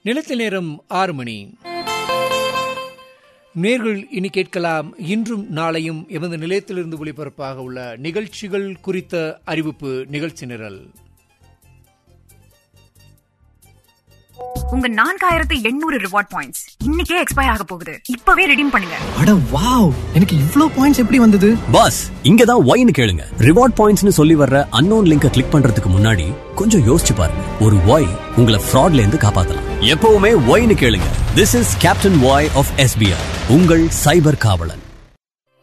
நிலத்த நேரம் ஆறு மணி நேர்கள் இனி கேட்கலாம் இன்றும் நாளையும் எமது நிலையத்திலிருந்து ஒளிபரப்பாக உள்ள நிகழ்ச்சிகள் குறித்த அறிவிப்பு நிகழ்ச்சி நிரல் உங்க நான்காயிரத்து எண்ணூறு ரிவார்ட் பாயிண்ட்ஸ் இன்னைக்கே எக்ஸ்பயர் ஆக போகுது இப்பவே ரெடீம் பண்ணுங்க அட வாவ் எனக்கு இவ்ளோ பாயிண்ட்ஸ் எப்படி வந்தது பாஸ் இங்க தான் ஒய்னு கேளுங்க ரிவார்ட் பாயிண்ட்ஸ்னு சொல்லி வர்ற அன்னோன் லிங்கை கிளிக் பண்றதுக்கு முன்னாடி கொஞ்சம் யோசிச்சு பாருங்க ஒரு ஒய் உங்களை ஃப்ராட்ல இருந்து காப்பாத்தலாம் எப்பவுமே ஒய்னு கேளுங்க this is captain Y of SBI உங்கள் சைபர் காவலன்